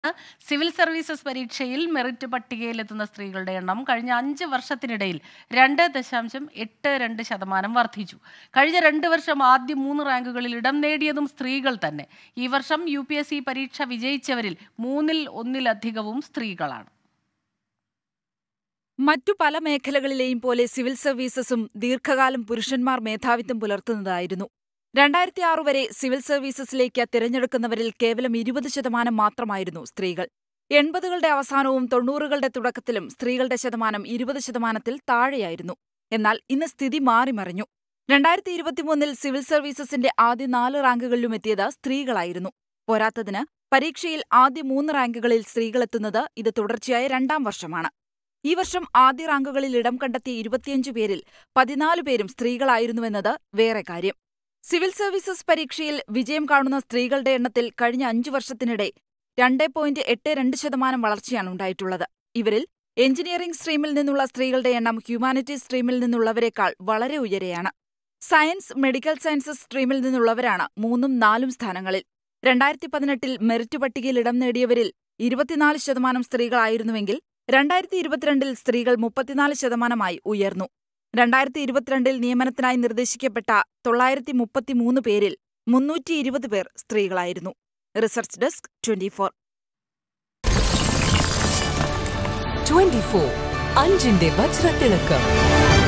civil services പരീക്ഷയിൽ merit പട്ടികയിലെത്തുന്ന സ്ത്രീകളുടെ എണ്ണം കഴിഞ്ഞ അഞ്ച് വർഷത്തിനിടയിൽ രണ്ട് ദശാംശം എട്ട് രണ്ട് ശതമാനം വർദ്ധിച്ചു കഴിഞ്ഞ രണ്ട് വർഷം ആദ്യ മൂന്ന് റാങ്കുകളിൽ ഇടം നേടിയതും സ്ത്രീകൾ തന്നെ ഈ വർഷം യു പി എസ് സി പരീക്ഷ വിജയിച്ചവരിൽ മൂന്നിൽ ഒന്നിലധികവും സ്ത്രീകളാണ് മറ്റു പല മേഖലകളിലെയും പോലെ സിവിൽ സർവീസസും ദീർഘകാലം പുരുഷന്മാർ മേധാവിത്വം പുലർത്തുന്നതായിരുന്നു രണ്ടായിരത്തി ആറ് വരെ സിവിൽ സർവീസസിലേക്ക് തിരഞ്ഞെടുക്കുന്നവരിൽ കേവലം ഇരുപത് ശതമാനം മാത്രമായിരുന്നു സ്ത്രീകൾ എൺപതുകളുടെ അവസാനവും തൊണ്ണൂറുകളുടെ തുടക്കത്തിലും സ്ത്രീകളുടെ ശതമാനം ഇരുപത് ശതമാനത്തിൽ താഴെയായിരുന്നു എന്നാൽ ഇന്ന് സ്ഥിതി മാറിമറിഞ്ഞു രണ്ടായിരത്തി ഇരുപത്തിമൂന്നിൽ സിവിൽ സർവീസസിന്റെ ആദ്യ നാല് റാങ്കുകളിലും എത്തിയത് സ്ത്രീകളായിരുന്നു പോരാത്തതിന് പരീക്ഷയിൽ ആദ്യ മൂന്ന് റാങ്കുകളിൽ സ്ത്രീകളെത്തുന്നത് ഇത് തുടർച്ചയായ രണ്ടാം വർഷമാണ് ഈ വർഷം ആദ്യ റാങ്കുകളിൽ ഇടം കണ്ടെത്തിയ ഇരുപത്തിയഞ്ച് പേരിൽ പതിനാല് പേരും സ്ത്രീകളായിരുന്നുവെന്നത് വേറെ കാര്യം സിവിൽ സർവീസസ് പരീക്ഷയിൽ വിജയം കാണുന്ന സ്ത്രീകളുടെ എണ്ണത്തിൽ കഴിഞ്ഞ അഞ്ചു വർഷത്തിനിടെ രണ്ട് പോയിന്റ് എട്ട് രണ്ട് ശതമാനം വളർച്ചയാണ് ഉണ്ടായിട്ടുള്ളത് ഇവരിൽ എഞ്ചിനീയറിംഗ് സ്ട്രീമിൽ നിന്നുള്ള സ്ത്രീകളുടെ എണ്ണം ഹ്യൂമാനിറ്റീസ് സ്ട്രീമിൽ നിന്നുള്ളവരെക്കാൾ വളരെ ഉയരെയാണ് സയൻസ് മെഡിക്കൽ സയൻസസ് സ്ട്രീമിൽ നിന്നുള്ളവരാണ് മൂന്നും നാലും സ്ഥാനങ്ങളിൽ രണ്ടായിരത്തി പതിനെട്ടിൽ മെറിറ്റ് പട്ടികയിൽ ഇടം നേടിയവരിൽ ഇരുപത്തിനാല് ശതമാനം സ്ത്രീകളായിരുന്നുവെങ്കിൽ രണ്ടായിരത്തി ഇരുപത്തിരണ്ടിൽ സ്ത്രീകൾ മുപ്പത്തിനാല് ശതമാനമായി ഉയർന്നു രണ്ടായിരത്തി ഇരുപത്തിരണ്ടിൽ നിയമനത്തിനായി നിർദ്ദേശിക്കപ്പെട്ട തൊള്ളായിരത്തി മുപ്പത്തിമൂന്ന് പേരിൽ മുന്നൂറ്റി ഇരുപത് പേർ സ്ത്രീകളായിരുന്നു research desk twenty four twenty four അഞ്ചിന്റെ വജ്രത്തിളക്കം